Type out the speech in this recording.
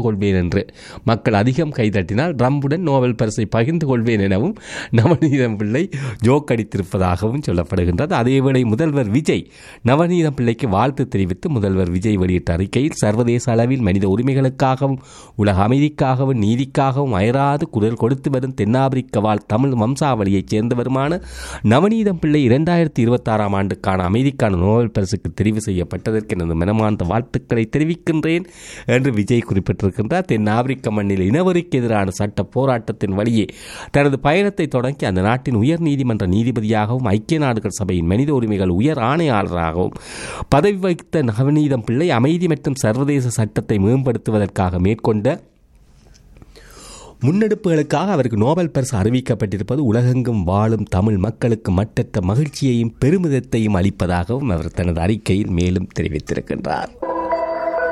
கொள்வேன் என்று மக்கள் அதிகம் கைதட்டினால் ட்ரம்புடன் நோபல் பரிசை பகிர்ந்து கொள்வேன் எனவும் நவநீதம் பிள்ளை ஜோக் அடித்திருப்பதாகவும் சொல்லப்படுகின்றது அதேவேளை முதல்வர் விஜய் நவநீதம் பிள்ளைக்கு வாழ்த்து தெரிவித்து முதல்வர் விஜய் வெளியிட்ட அறிக்கையில் சர்வதேச அளவில் மனித உரிமைகளுக்காகவும் உலக அமைதிக்காகவும் நீதிக்காகவும் அயராது குரல் கொடுத்து வரும் தென்னாப்பிரிக்க வாழ் தமிழ் வம்சாவளியைச் சேர்ந்தவருமான நவநீதம் பிள்ளை இரண்டாயிரத்தி இருபத்தாறாம் ஆண்டுக்கான அமைதிக்கான நோபல் பரிசுக்கு தெரிவு செய்யப்பட்டதற்கு எனது மனமார்ந்த வாழ்த்துக்களை தெரிவிக்கின்றேன் என்று விஜய் குறிப்பிட்டிருக்கின்றார் தென்னாப்பிரிக்க மண்ணில் இனவருக்கு எதிரான சட்ட போராட்டத்தின் வழியே தனது பயணத்தை தொடங்கி அந்த நாட்டின் உயர் நீதிமன்ற நீதிபதியாகவும் ஐக்கிய நாடுகள் சபையின் மனித உரிமைகள் உயர் ஆணையாளராகவும் பதவி வகித்த நவநீதம் பிள்ளை அமைதி மற்றும் சர்வதேச சட்டத்தை மேம்படுத்துவதற்காக மேற்கொண்ட முன்னெடுப்புகளுக்காக அவருக்கு நோபல் பரிசு அறிவிக்கப்பட்டிருப்பது உலகெங்கும் வாழும் தமிழ் மக்களுக்கு மட்டற்ற மகிழ்ச்சியையும் பெருமிதத்தையும் அளிப்பதாகவும் அவர் தனது அறிக்கையில் மேலும் தெரிவித்திருக்கின்றார்